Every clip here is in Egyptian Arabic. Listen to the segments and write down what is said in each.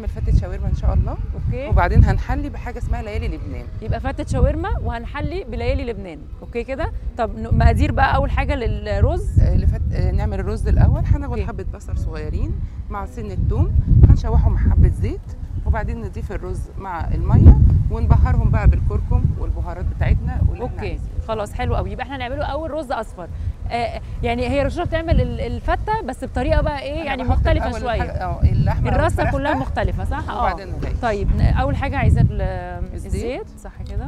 هنعمل فتة شاورما ان شاء الله اوكي وبعدين هنحلي بحاجه اسمها ليالي لبنان يبقى فتة شاورما وهنحلي بليالي لبنان اوكي كده طب ن- مقادير بقى اول حاجه للرز آه، اللي فت... آه، نعمل الرز الاول هناخد أوكي. حبه بصل صغيرين مع سن الثوم هنشوحهم مع حبه زيت وبعدين نضيف الرز مع الميه ونبهرهم بقى بالكركم والبهارات بتاعتنا واللي إحنا اوكي عايزينه. خلاص حلو قوي يبقى احنا نعمله اول رز اصفر آه يعني هي رشوشه بتعمل ال- الفته بس بطريقه بقى ايه أنا يعني بحط مختلفه الأول شويه الحاجة- اه اللحمه أو الرصه الفراخ كلها ده، مختلفه صح اه وبعدين العيش. طيب ن- اول حاجه عايزه ال- الزيت. الزيت صح كده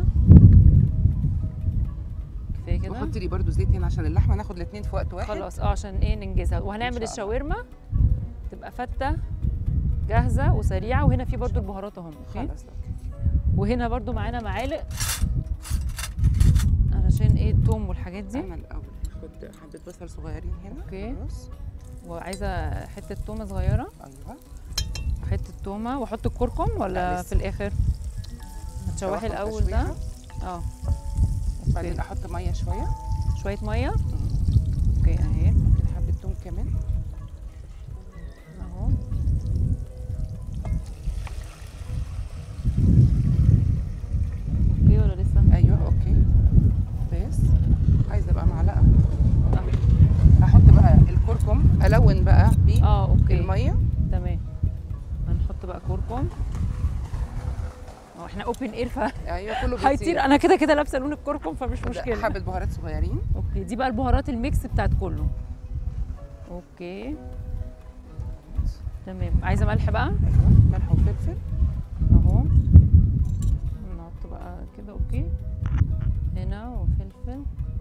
كفايه كده وحط لي برده زيت هنا عشان اللحمه ناخد الاثنين في وقت واحد خلاص اه عشان ايه ننجزها إن وهنعمل شاء الله. الشاورما تبقى فته جاهزه وسريعه وهنا في برضو البهارات اهم اوكي خلاص أوكي. وهنا برضو معانا معالق علشان ايه التوم والحاجات دي انا الاول هاخد حبه بصل صغيرين هنا أوكي. خلاص. وعايزه حته تومه صغيره ايوه حته تومه واحط الكركم ولا لا، في لسه. الاخر هتشوحي شوحهم الاول ده تشويحة، اه بعدين احط ميه شويه شويه ميه مم. اوكي اهي ممكن حبه ثوم كمان اهو اوكي ولا لسه ايوه اوكي بس عايزه بقى معلقه آه. هحط بقى الكركم الون بقى اه اوكي بالميه تمام هنحط بقى كركم اه احنا اوبن اير ف ايوه كله بيطير. هيطير انا كده كده لابسه لون الكركم فمش ده مشكله حبه بهارات صغيرين اوكي دي بقى البهارات الميكس بتاعت كله اوكي تمام عايزه ملح بقى ايوه ملح وفلفل اهو نحط بقى كده اوكي هنا وفلفل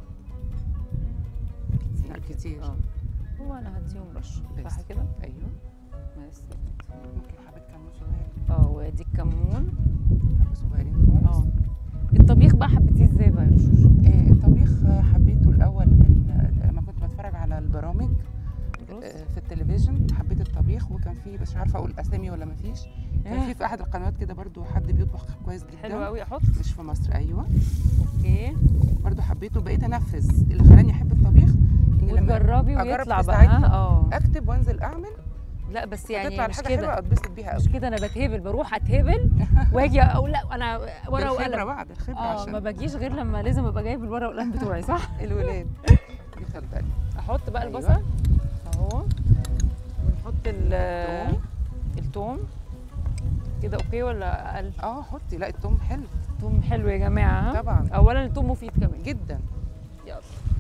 لا كتير اه هو انا هديهم رش بس. صح كده ايوه بس ممكن حبه كمون صغير اه وادي الكمون حبه صغيرين خالص اه الطبيخ بقى حبيتيه ازاي بقى يا رشوش آه، الطبيخ آه، حبيته الاول من آه، لما كنت بتفرج على البرامج الرز آه، في التلفزيون حبيت الطبيخ وكان في بس مش عارفه اقول اسامي ولا ما فيش كان آه. في في احد القنوات كده برضو حد بيطبخ كويس جدا حلو قوي احط مش في مصر ايوه اوكي برضو حبيته بقيت انفذ اللي خلاني احب الطبيخ ان لما وتجربي أجرب ويطلع في بقى ساعتها اه اكتب وانزل اعمل لا بس يعني يعني تطلع مش الحاجه حلوه كده اتبسط بيها قوي مش كده انا بتهبل بروح اتهبل واجي اقول لا انا ورقه بالخبره وقلم بقى بالخبره اه عشان ما باجيش غير لما لازم ابقى جايب الورقه والقلم بتوعي صح الولاد اتفضلي احط بقى أيوة. البصل اهو ونحط ال الثوم. التوم كده اوكي ولا اقل اه حطي لا التوم حلو توم حلو يا جماعه ها؟ طبعا اولا التوم مفيد كمان جدا يلا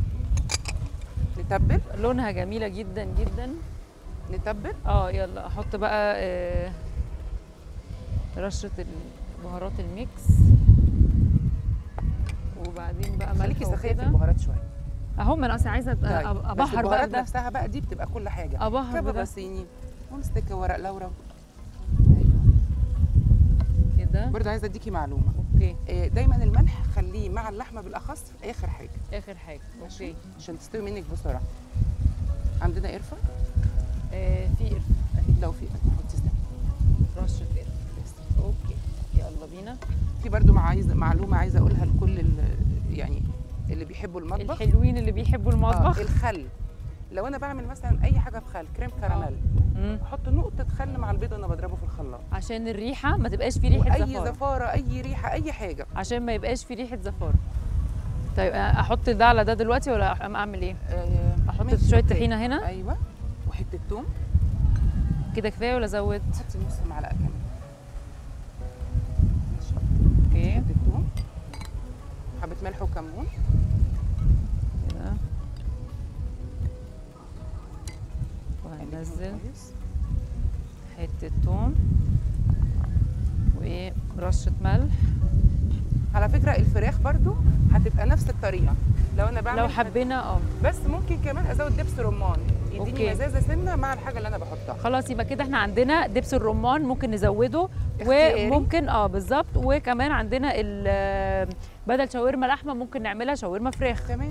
نتبل لونها جميله جدا جدا نتبل اه يلا احط بقى آه، رشه البهارات الميكس وبعدين بقى ملح خليكي سخيه في وكده البهارات شويه اهو ما انا اصلا عايزه أ- طيب. أ- بس ابهر بقى البهارات ده نفسها بقى دي بتبقى كل حاجه ابهر كبابه بده صيني ومستكه ورق لورا كده برضه عايزه اديكي معلومه اوكي آه، دايما الملح خليه مع اللحمه بالاخص في اخر حاجه اخر حاجه اوكي عشان تستوي منك بسرعه عندنا قرفه آه في قرفة. لو في حطي زي رشه قرفه اوكي يلا بينا في برضو مع عايزه معلومه عايزه اقولها لكل ال- يعني اللي بيحبوا المطبخ الحلوين اللي بيحبوا المطبخ آه الخل لو انا بعمل مثلا اي حاجه بخل كريم كراميل مم. احط نقطه خل مع البيض وانا بضربه في الخلاط عشان الريحه ما تبقاش في ريحه واي زفاره زفاره اي ريحه اي حاجه عشان ما يبقاش في ريحه زفاره طيب آه، احط ده على ده دلوقتي ولا أم- اعمل ايه آه احط ماشي، شويه أوكي. طحينه هنا ايوه وحته توم كده كفايه ولا ازود حطي نص معلقه كمان ماشي اوكي حته توم حبه ملح وكمون كده قلبيهم وهنزل كويس. حته توم وايه رشه ملح على فكره الفراخ برضو هتبقى نفس الطريقه لو انا بعمل لو حبينا اه بس ممكن كمان ازود دبس رمان أوكي. يديني مزازه سنه مع الحاجه اللي انا بحطها خلاص يبقى كده احنا عندنا دبس الرمان ممكن نزوده اختياري. وممكن اه بالظبط وكمان عندنا ال- بدل شاورما لحمه ممكن نعملها شاورما فراخ تمام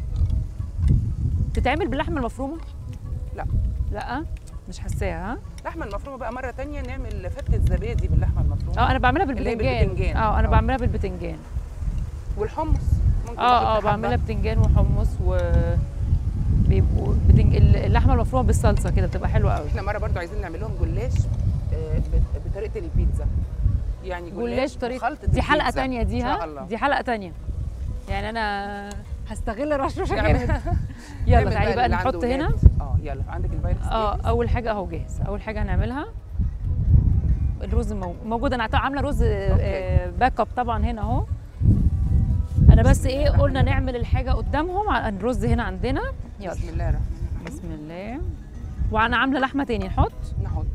تتعمل باللحمه المفرومه لا. لا مش حاساها ها اللحمه المفرومه بقى مره تانية نعمل فتة زبادي باللحمه المفرومه اه انا بعملها اللي هي بالبتنجان بالبتنجان. اه انا آه. بعملها بالبتنجان والحمص ممكن اه اه نحط حبة. بعملها بتنجان وحمص و بيبقوا بتنج... اللحمه المفرومه بالصلصه كده بتبقى حلوه قوي احنا مره برضو عايزين نعمل لهم جلاش آه، بت- بطريقه طريقه البيتزا يعني جلاش طريقه خلطه دي حلقه البيتزا. تانية دي ان شاء ها الله دي حلقه تانية يعني انا هستغل رشوشه نعمل- جامد يلا نعمل تعالي بقى اللي عنده نحط هنا ولاد. اه يلا عندك الفيروس اه جاهز؟ اول حاجه اهو جاهز اول حاجه هنعملها الرز مو- موجود انا عامله رز آه، باك اب طبعا هنا اهو انا بس ايه قلنا نعمل الحاجه قدامهم ع- الرز هنا عندنا يلا بسم الله الرحمن الرحيم بسم الله وانا عامله لحمه تاني نحط نحط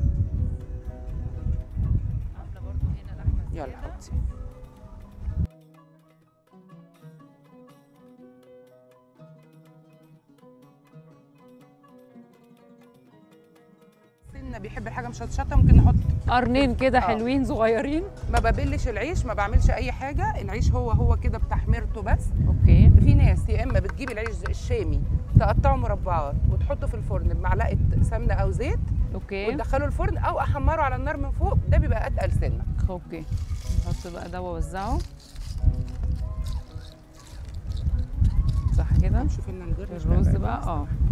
عامله برضو هنا لحمه يلا حطي سنة بيحب الحاجة مشطشطة ممكن نحط قرنين كده آه. حلوين صغيرين ما ببلش العيش ما بعملش أي حاجة العيش هو هو كده بتحميرته بس اوكي في ناس يا إما بتجيب العيش الشامي تقطعه مربعات وتحطه في الفرن بمعلقة سمنة أو زيت اوكي وتدخله الفرن أو أحمره على النار من فوق ده بيبقى أتقل سنة اوكي نحط بقى ده واوزعه صح كده نشوف لنا الجرنش الرز بقى بقى اه